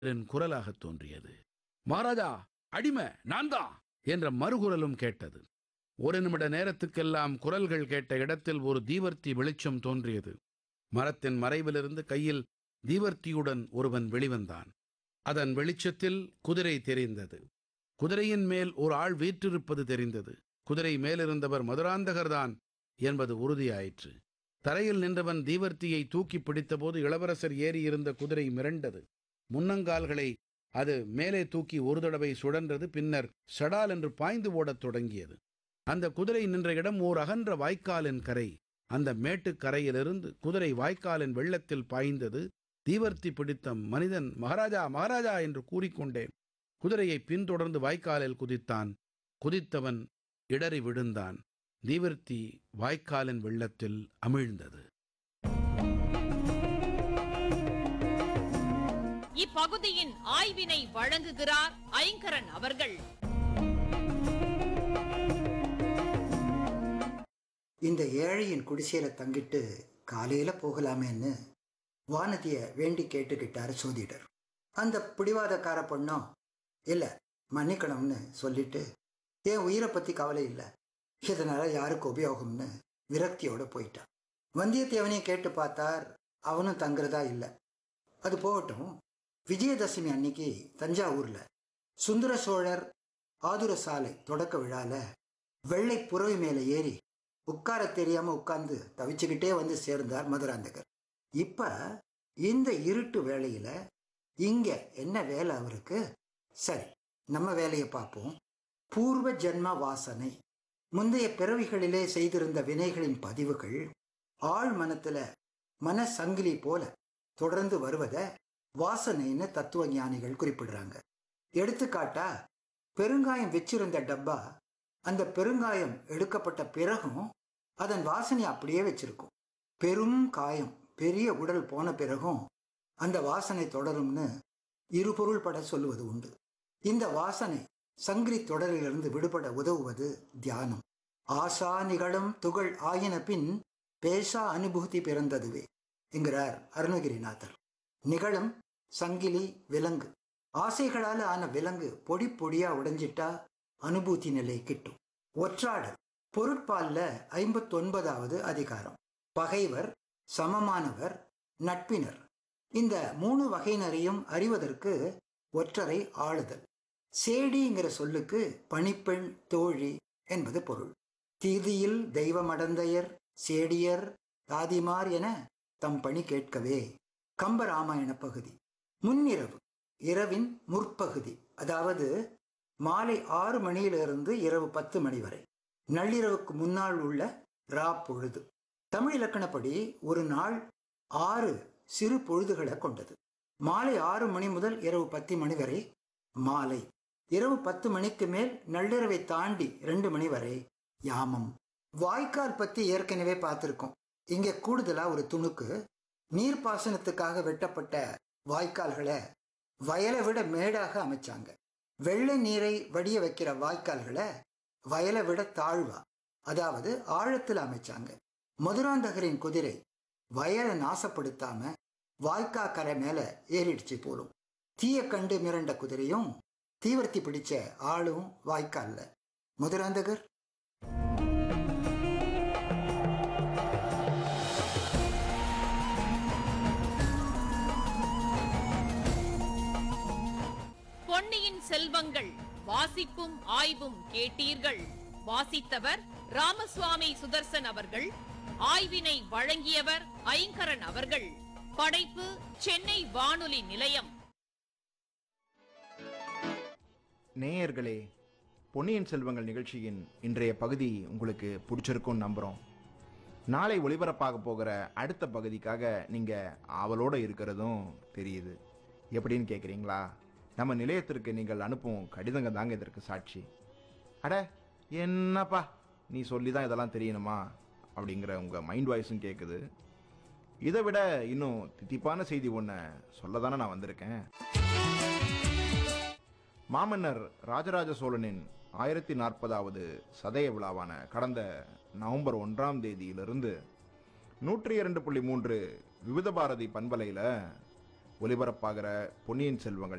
என் குரலாகத் தோன்றியது மகாராஜா அடிமை நான்தான் என்ற மறுகுரலும் கேட்டது ஒரு நிமிட நேரத்துக்கெல்லாம் குரல்கள் கேட்ட இடத்தில் ஒரு தீவர்த்தி வெளிச்சம் தோன்றியது மரத்தின் மறைவிலிருந்து கையில் தீவர்த்தியுடன் ஒருவன் வெளிவந்தான் அதன் வெளிச்சத்தில் குதிரை தெரிந்தது குதிரையின் மேல் ஒரு ஆள் வீற்றிருப்பது தெரிந்தது குதிரை மேலிருந்தவர் மதுராந்தகர்தான் என்பது உறுதியாயிற்று தரையில் நின்றவன் தீவர்த்தியை தூக்கி பிடித்தபோது இளவரசர் ஏறியிருந்த குதிரை மிரண்டது முன்னங்கால்களை அது மேலே தூக்கி ஒரு தடவை சுழன்றது பின்னர் சடால் என்று பாய்ந்து ஓடத் தொடங்கியது அந்த குதிரை நின்ற இடம் ஓர் அகன்ற வாய்க்காலின் கரை அந்த மேட்டுக் கரையிலிருந்து குதிரை வாய்க்காலின் வெள்ளத்தில் பாய்ந்தது தீவர்த்தி பிடித்த மனிதன் மகாராஜா மகாராஜா என்று கூறிக்கொண்டே குதிரையை பின்தொடர்ந்து வாய்க்காலில் குதித்தான் குதித்தவன் இடறி விழுந்தான் தீவர்த்தி வாய்க்காலின் வெள்ளத்தில் அமிழ்ந்தது இப்பகுதியின் ஆய்வினை வழங்குகிறார் ஐங்கரன் அவர்கள் இந்த ஏழையின் குடிசையில தங்கிட்டு காலையில போகலாமேன்னு வானதிய வேண்டி கேட்டுக்கிட்டாரு சோதிடர் அந்த பிடிவாதக்கார பொண்ணும் இல்ல மன்னிக்கணும்னு சொல்லிட்டு என் உயிரை பத்தி கவலை இல்லை இதனால யாருக்கு உபயோகம்னு விரக்தியோட போயிட்டான் வந்தியத்தேவனையும் கேட்டு பார்த்தார் அவனும் தங்குறதா இல்லை அது போகட்டும் விஜயதசமி அன்னைக்கு தஞ்சாவூர்ல சுந்தர சோழர் ஆதுர சாலை தொடக்க விழால வெள்ளை புறவை மேல ஏறி உட்கார தெரியாம உட்கார்ந்து தவிச்சுக்கிட்டே வந்து சேர்ந்தார் மதுராந்தகர் இப்ப இந்த இருட்டு வேளையில இங்க என்ன வேலை அவருக்கு சரி நம்ம வேலையை பார்ப்போம் பூர்வ ஜென்ம வாசனை முந்தைய பிறவிகளிலே செய்திருந்த வினைகளின் பதிவுகள் ஆழ் மனத்துல மனசங்கிலி போல தொடர்ந்து வருவத வாசனைன்னு தத்துவ ஞானிகள் குறிப்பிடுறாங்க எடுத்துக்காட்டா பெருங்காயம் வச்சிருந்த டப்பா அந்த பெருங்காயம் எடுக்கப்பட்ட பிறகும் அதன் வாசனை அப்படியே வச்சிருக்கும் பெரும் காயம் பெரிய உடல் போன பிறகும் அந்த வாசனை தொடரும்னு இருபொருள் பட சொல்லுவது உண்டு இந்த வாசனை சங்கிலி தொடரிலிருந்து விடுபட உதவுவது தியானம் ஆசா நிகழும் துகள் ஆயின பின் பேசா அனுபூதி பிறந்ததுவே என்கிறார் அருணகிரிநாதர் நிகழும் சங்கிலி விலங்கு ஆசைகளால ஆன விலங்கு பொடி பொடியா உடைஞ்சிட்டா அனுபூதி நிலை கிட்டும் ஒற்றாடல் பொருட்பால்ல ஐம்பத்தொன்பதாவது அதிகாரம் பகைவர் சமமானவர் நட்பினர் இந்த மூணு வகையினரையும் அறிவதற்கு ஒற்றரை ஆளுதல் சேடிங்கிற சொல்லுக்கு பணிப்பெண் தோழி என்பது பொருள் தீதியில் தெய்வமடந்தையர் சேடியர் தாதிமார் என தம் பணி கேட்கவே கம்பராமாயண பகுதி முன்னிரவு இரவின் முற்பகுதி அதாவது மாலை ஆறு மணியிலிருந்து இரவு பத்து மணி வரை நள்ளிரவுக்கு முன்னால் உள்ள ரா பொழுது தமிழ் இலக்கணப்படி ஒரு நாள் ஆறு சிறு பொழுதுகளை கொண்டது மாலை ஆறு மணி முதல் இரவு பத்து மணி வரை மாலை இரவு பத்து மணிக்கு மேல் நள்ளிரவை தாண்டி ரெண்டு மணி வரை யாமம் வாய்க்கால் பத்தி ஏற்கனவே பார்த்திருக்கோம் இங்க கூடுதலா ஒரு துணுக்கு நீர்ப்பாசனத்துக்காக வெட்டப்பட்ட வாய்க்கால்களை வயலை விட மேடாக அமைச்சாங்க வெள்ளை நீரை வடிய வைக்கிற வாய்க்கால்களை வயலை விட தாழ்வா அதாவது ஆழத்தில் அமைச்சாங்க மதுராந்தகரின் குதிரை வயலை நாசப்படுத்தாம வாய்க்கா கரை மேல ஏறிடுச்சு போலும் தீய கண்டு மிரண்ட குதிரையும் தீவர்த்தி பிடிச்ச ஆளும் வாய்க்கால்ல மதுராந்தகர் பொன்னியின் செல்வங்கள் வாசிப்பும் ஆய்வும் கேட்டீர்கள் வாசித்தவர் ராமசுவாமி சுதர்சன் அவர்கள் ஆய்வினை வழங்கியவர் ஐங்கரன் அவர்கள் படைப்பு சென்னை வானொலி நிலையம் நேயர்களே பொன்னியின் செல்வங்கள் நிகழ்ச்சியின் இன்றைய பகுதி உங்களுக்கு பிடிச்சிருக்கும்னு நம்புகிறோம் நாளை ஒளிபரப்பாக போகிற அடுத்த பகுதிக்காக நீங்கள் ஆவலோடு இருக்கிறதும் தெரியுது எப்படின்னு கேட்குறீங்களா நம்ம நிலையத்திற்கு நீங்கள் அனுப்பும் கடிதங்க தாங்க இதற்கு சாட்சி அட என்னப்பா நீ சொல்லி தான் இதெல்லாம் தெரியணுமா அப்படிங்கிற உங்கள் மைண்ட் வாய்ஸும் கேட்குது இதை விட இன்னும் தித்திப்பான செய்தி ஒன்று சொல்ல தானே நான் வந்திருக்கேன் மாமன்னர் ராஜராஜ சோழனின் ஆயிரத்தி நாற்பதாவது சதய விழாவான கடந்த நவம்பர் ஒன்றாம் தேதியிலிருந்து நூற்றி இரண்டு புள்ளி மூன்று விவித பாரதி பண்பலையில் ஒலிபரப்பாகிற பொன்னியின் செல்வங்கள்